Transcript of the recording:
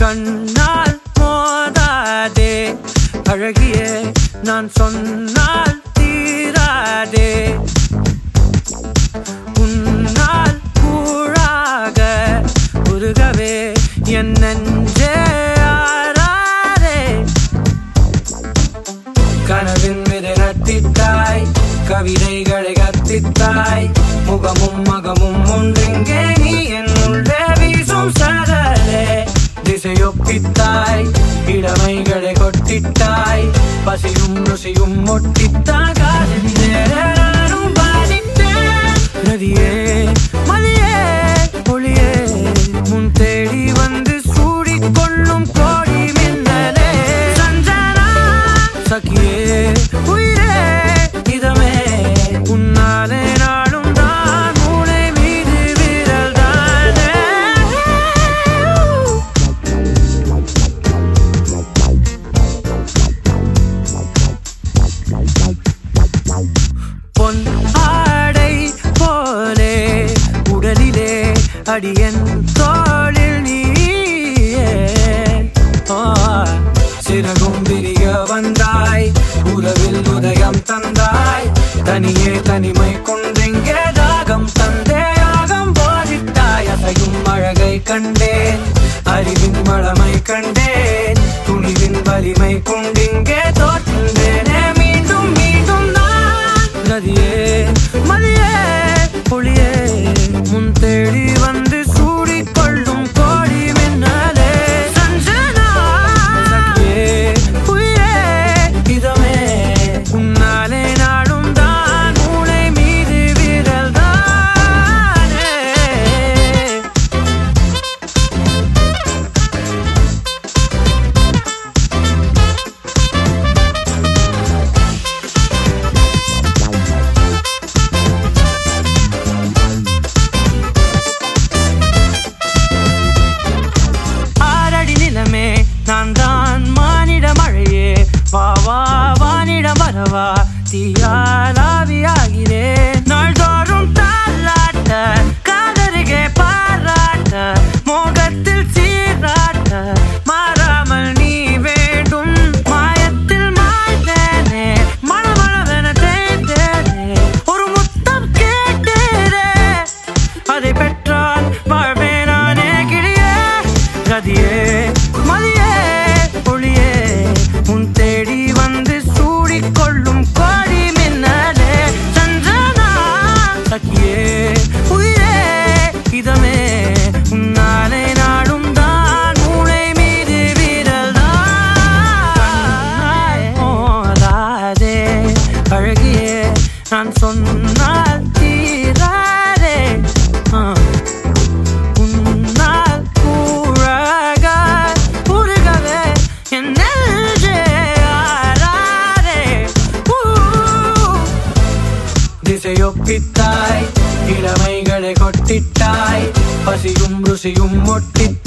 கண்ணால் மோதாதே அழகியே நான் சொன்னால் தீராதே உன்னால் கூழாக உருகவே என் நெஞ்சே ஆறாதே கனவின் மீது நட்டித்தாய் கவிதைகளை கத்தித்தாய் முகமும் மகமும் ஒன்றெங்கே நீ என் உள்ளே வீசும் சரலே திசையொப்பித்தாய் இளமைகளை கொட்டிட்டாய் பசியும் ருசியும் ஒட்டித்தாய் காதில் நானும் பாதித்தேன் நதியே மதியே ஒளியே முன் தேடி வந்து சூடிக்கொள்ளும் கோடி மின்னலே சஞ்சனா சகியே உயிரே இதமே உன்னாலே நாடும் தான் மூளை மீது விரல் தானே பொன் ஆடை போலே உடலிலே அடியன் தோளில் நீயே ஆ, சிறகும் விரிய வந்தாய் உறவில் உதயம் தந்தாய் தனியே தனிமை கொண்டெங்கே தாகம் தந்தே யாகம் போதித்தாய் அசையும் அழகை கண்டேன் அறிவின் வளமை கண்டேன் துணிவின் வலிமை கொண்டிங்கே தோற்றுந்தேனே மீண்டும் மீண்டும் நான் நதியே மதியே ஒளியே முன் தேடி வந்து சூடிக்கொள்ளும் கோடி மின்னலே சஞ்சனா சகியே உயிரே இதமே உன்னாலே நாடும் தான் மூளை மீது விரல் தானே ஆரடி நிலமே நான் தான் மானிட மழையே வா வா வானிட வரவா தீயாலாவியாகிறேன் நாள்தோறும் தாளாட்ட காதருகே பாராட்ட மோகத்தில் சீராட்ட மாறாமல் நீ வேண்டும் மாயத்தில் மாய்ந்தேனே மழமளவென தேய்ந்தேனே ஒரு முத்தம் கேட்டேனே அதை பெற்றால் வாழ்வே நானே கிளியே ரதியே மதியே ஒளியே உன் தேடி வந்து சூடிக்கொள்ளும் கோடி மின்னலே சஞ்சனா சக்கியே உயிரே இதமே உன்னாலே நாடும் தான் மூளை மீது விரல் தான் மோதாதே அழகியே நான் சொன்னால் தீராதே ஆ. உன்னால் கூழாக உருகவே என் நெஞ்சே ஆறாதே. ஊ. திசையொப்பித்தாய் இளமைகளை கொட்டிட்டாய் பசியும் ருசியும் ஒட்டித்தாய்